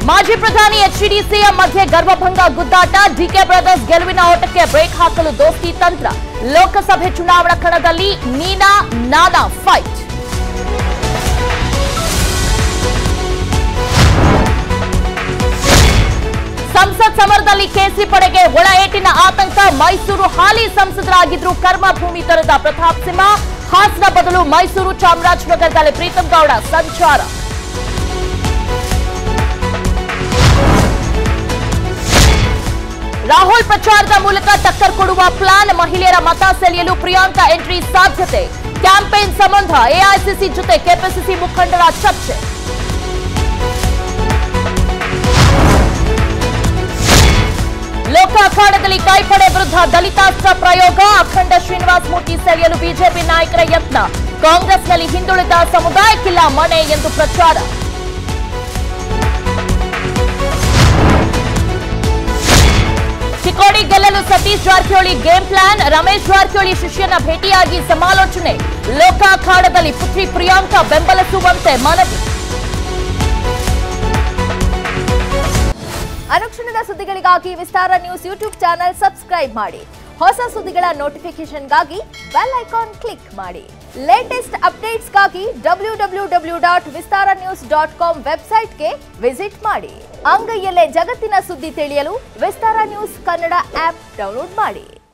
ಮಾಜಿ ಪ್ರಧಾನಿ HD CM ಮಧ್ಯೆ ಗರ್ವಭಂಗ ಗುದ್ದಾಟ ಡಿಕೆ ಬ್ರದರ್ಸ್ ಗೆಲುವಿನ ಓಟಕ್ಕೆ ಬ್ರೇಕ್ ಹಾಕಲು ದೋಸ್ತಿ ತಂತ್ರ ಲೋಕಸಭೆ ಚುನಾವಣಾ ಕಣದಲ್ಲಿ ನೀನಾ ನಾನಾ ಫೈಟ್ ಸಂಸತ್ ಸಮರದಲ್ಲಿ ಕೇಸರಿ ಪಡೆಗೆ ಒಳ ಏಟಿನ ಆತಂಕ ಮೈಸೂರು ಹಾಲಿ ಸಂಸದರಾಗಿದ್ರು ಕರ್ಮಭೂಮಿ ತೊರೆದ ಪ್ರತಾಪ್ ಸಿಂಹ ಹಾಸನ ಬದಲು ಮೈಸೂರು ಚಾಮರಾಜನಗರದಲ್ಲಿ ಪ್ರೀತಂ ಗೌಡ ಸಂಚಾರ ರಾಹುಲ್ ಪ್ರಚಾರದ ಮೂಲಕ ಟಕ್ಕರ್ ಕೊಡುವ ಪ್ಲಾನ್ ಮಹಿಳೆಯರ ಮತ ಸೆಳೆಯಲು ಪ್ರಿಯಾಂಕಾ ಎಂಟ್ರಿ ಸಾಧ್ಯತೆ ಕ್ಯಾಂಪೇನ್ ಸಂಬಂಧ ಎಐಸಿಸಿ ಜೊತೆ ಕೆಪಿಸಿಸಿ ಮುಖಂಡರ ಚರ್ಚೆ ಲೋಕ ಅಖಾಡದಲ್ಲಿ ಕೈಪಡೆ ವಿರುದ್ಧ ದಲಿತಾಸ್ತ್ರ ಪ್ರಯೋಗ ಅಖಂಡ ಶ್ರೀನಿವಾಸ್ ಮೂರ್ತಿ ಸೆಳೆಯಲು ಬಿಜೆಪಿ ನಾಯಕರ ಯತ್ನ ಕಾಂಗ್ರೆಸ್ನಲ್ಲಿ ಹಿಂದುಳಿದ ಸಮುದಾಯಕ್ಕಿಲ್ಲ ಮನೆ ಎಂದು ಪ್ರಚಾರ ಚಿಕ್ಕೋಡಿ ಗೆಲ್ಲಲು ಸತೀಶ್ ಜಾರಕಿಹೊಳಿ ಗೇಮ್ ಪ್ಲಾನ್ ರಮೇಶ್ ಜಾರಕಿಹೊಳಿ ಶಿಷ್ಯನ ಭೇಟಿಯಾಗಿ ಸಮಾಲೋಚನೆ ಲೋಕ ಅಖಾಡದಲ್ಲಿ ಪುತ್ರಿ ಪ್ರಿಯಾಂಕಾ ಬೆಂಬಲಿಸುವಂತೆ ಮನವಿ ಅನುಕ್ಷಣದ ಸುದ್ದಿಗಳಿಗಾಗಿ Vistara news YouTube channel subscribe ಮಾಡಿ ಹೊಸ ಸುದ್ದಿಗಳ ನೋಟಿಫಿಕೇಶನ್ಗಾಗಿ ಬೆಲ್ ಐಕಾನ್ ಕ್ಲಿಕ್ ಮಾಡಿ ಲೇಟೆಸ್ಟ್ ಅಪ್ಡೇಟ್ಸ್ಗಾಗಿ W W W dot Vistara news dot com ವೆಬ್ಸೈಟ್ಗೆ ವಿಸಿಟ್ ಮಾಡಿ ಅಂಗೈಯಲ್ಲೇ ಜಗತ್ತಿನ ಸುದ್ದಿ ತಿಳಿಯಲು Vistara news Kannada app download ಮಾಡಿ